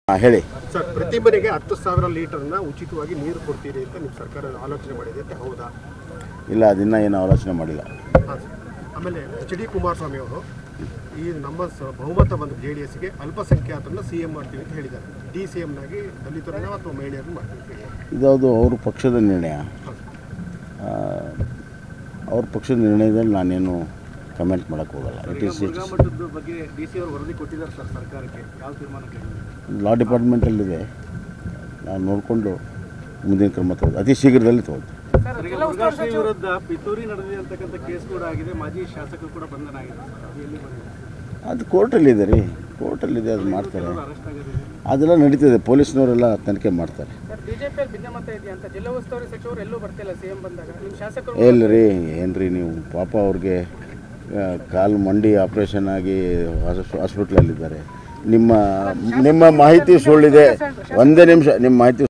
ಹಾಂ ಹೇಳಿ ಸರ್ ಪ್ರತಿ ಮನೆಗೆ ಹತ್ತು ಸಾವಿರ ಲೀಟರ್ನ ಉಚಿತವಾಗಿ ನೀರು ಕೊಡ್ತೀರಿ ಅಂತ ನಿಮ್ಮ ಸರ್ಕಾರ ಆಲೋಚನೆ ಮಾಡಿದೆ ಅಂತ ಹೌದಾ ಇಲ್ಲ ಅದನ್ನ ಏನು ಆಲೋಚನೆ ಮಾಡಿಲ್ಲ ಹಾಂ ಸರ್ ಆಮೇಲೆ ಎಚ್ ಡಿ ಕುಮಾರಸ್ವಾಮಿ ಅವರು ಈ ನಮ್ಮ ಸ- ಬಹುಮತ ಬಂದು ಜೆ ಡಿ ಎಸ್ಗೆ ಅಲ್ಪಸಂಖ್ಯಾತರನ್ನ ಸಿ ಎಂ ಮಾಡ್ತೀವಿ ಅಂತ ಹೇಳಿದ್ದಾರೆ ಡಿ ಸಿ ಎಂನಾಗಿ ದಲಿತರನ್ನ ಅಥವಾ ಮಹಿಳೆಯರನ್ನ ಮಾಡ್ತೀವಿ ಅಂತ ಹೇಳಿದ್ದಾರೆ. ಇದೌದು ಅವ್ರ ಪಕ್ಷದ ನಿರ್ಣಯ ಆ, ಅವ್ರ ಪಕ್ಷದ ನಿರ್ಣಯದಲ್ಲಿ ನಾನೇನು ಕಮೆಂಟ್ ಮಾಡೋಕ್ಕೆ ಹೋಗಲ್ಲ ಇಟ್ ಈಸ್ ಇಟ್ ಮಟ್ಟದ ಬಗ್ಗೆ ಡಿ ಸಿ ಅವರು ವರದಿ ಕೊಟ್ಟಿದ್ದಾರೆ ಸರ್ ಸರ್ಕಾರಕ್ಕೆ ಯಾವ ತೀರ್ಮಾನಕ್ಕೆ ಲಾ ಡಿಪಾರ್ಟ್ಮೆಂಟಲ್ಲಿದೆ ನಾನು ನೋಡಿಕೊಂಡು ಮುಂದಿನ ಕ್ರಮ ತಗೊಳ್ಳಿ ಅತಿ ಶೀಘ್ರದಲ್ಲಿ ತಗೊಳ್ತೀನಿ ಮುರುಘಾಶ್ರೀ ವಿರುದ್ಧ ಪಿತೂರಿ ನಡೆದಿದೆ ಅಂತಕ್ಕಂಥ ಕೇಸ್ ಕೂಡ ಆಗಿದೆ ಮಾಜಿ ಶಾಸಕರು ಕೂಡ ಬಂಧನ ಆಗಿದೆ ಸರ್ ಅದು ಎಲ್ಲಿ ಬಂದಿದೆ ಅದು ಕೋರ್ಟಲ್ಲಿದೆ ರೀ ಕೋರ್ಟಲ್ಲಿದೆ ಅದು ಮಾಡ್ತಾರೆ ಅರೆಸ್ಟ್ ಆಗಿದೆ ಅದೆಲ್ಲ ನಡೀತದೆ ಪೊಲೀಸ್ನವರೆಲ್ಲ ತನಿಖೆ ಮಾಡ್ತಾರೆ ಸರ್ ಬಿಜೆಪಿಯಲ್ಲಿ ಭಿನ್ನಮತ ಇದೆಯಾ ಅಂತ ಜಿಲ್ಲಾ ಉಸ್ತುವಾರಿ ಸಚಿವರು ಎಲ್ಲೂ ಬರ್ತಿಲ್ಲ ಸಿಎಂ ಬಂದಾಗ ನಿಮ್ಮ ಶಾಸಕರು ಎಲ್ಲಿ ರೀ ಏನು ರೀ ನೀವು ಪಾಪ ಅವ್ರಿಗೆ ಆ, ಕಾಲು ಮಂಡಿ ಆಪ್ರೇಷನ್ ಆಗಿ ಹಾಸ್ಪಿಟ್ಲಲ್ಲಿದ್ದಾರೆ ನಿಮ್ಮ ನಿಮ್ಮ ಮಾಹಿತಿ ಸುಳ್ಳಿದೆ ಒಂದೇ ನಿಮಿಷ ನಿಮ್ಮ ಮಾಹಿತಿ